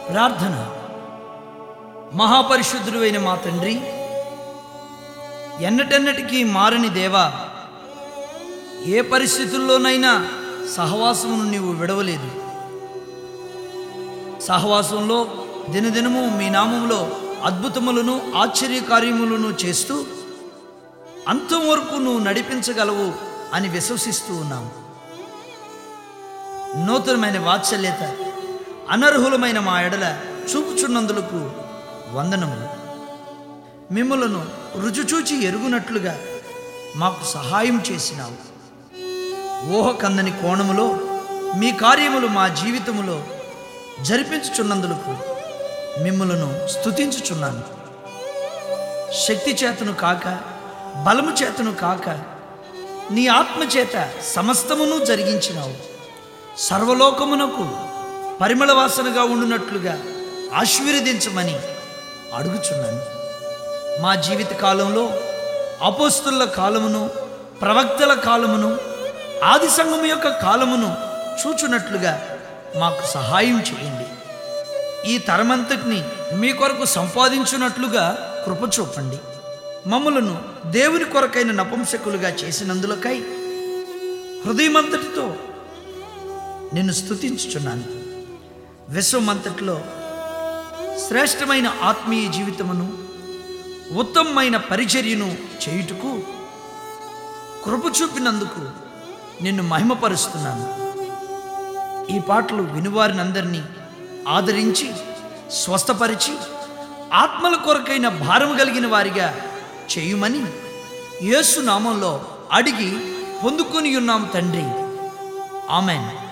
ప్రార్థన మహాపరిశుద్ధుడు అయిన మా తండ్రి ఎన్నటెన్నటికీ మారని దేవా ఏ పరిస్థితుల్లోనైనా సహవాసమును నీవు విడవలేదు సహవాసంలో దినదినము మీ నామములో అద్భుతములను ఆశ్చర్యకార్యములను చేస్తూ అంతం వరకు నువ్వు నడిపించగలవు అని విశ్వసిస్తూ ఉన్నాము నూతనమైన వాత్సల్యత అనర్హులమైన మా ఎడల చూపుచున్నందులకు వందనములు మిమ్మలను రుచిచూచి ఎరుగునట్లుగా మాకు సహాయం చేసినావు ఊహ కందని కోణములో మీ కార్యములు మా జీవితములో జరిపించుచున్నందులకు మిమ్మలను స్తుతించుచున్నాను శక్తి చేతను కాక బలము చేతను కాక నీ ఆత్మ చేత సమస్తమును జరిగించినావు సర్వలోకమునకు పరిమళ వాసనగా ఉండునట్లుగా ఆశీర్వదించమని అడుగుచున్నాను మా జీవిత కాలంలో అపోస్తుల కాలమును ప్రవక్తల కాలమును ఆది సంఘం యొక్క కాలమును చూచున్నట్లుగా మాకు సహాయం చేయండి ఈ తరమంతటిని మీ కొరకు సంపాదించున్నట్లుగా కృప చూపండి మమ్మలను దేవుని కొరకైన నపుంసకులుగా చేసినందులకై హృదయమంతటితో నిన్ను స్తుతించుచున్నాను విశ్వమంతటిలో శ్రేష్టమైన ఆత్మీయ జీవితమును ఉత్తమమైన పరిచర్యను చేయుటకు కృప చూపినందుకు నిన్ను మహిమపరుస్తున్నాను ఈ పాటలు వినువారినందరినీ ఆదరించి స్వస్థపరిచి ఆత్మల కొరకైన భారం కలిగిన వారిగా చేయుమని యేసు నామంలో అడిగి పొందుకొని ఉన్నాం తండ్రి ఆమెన్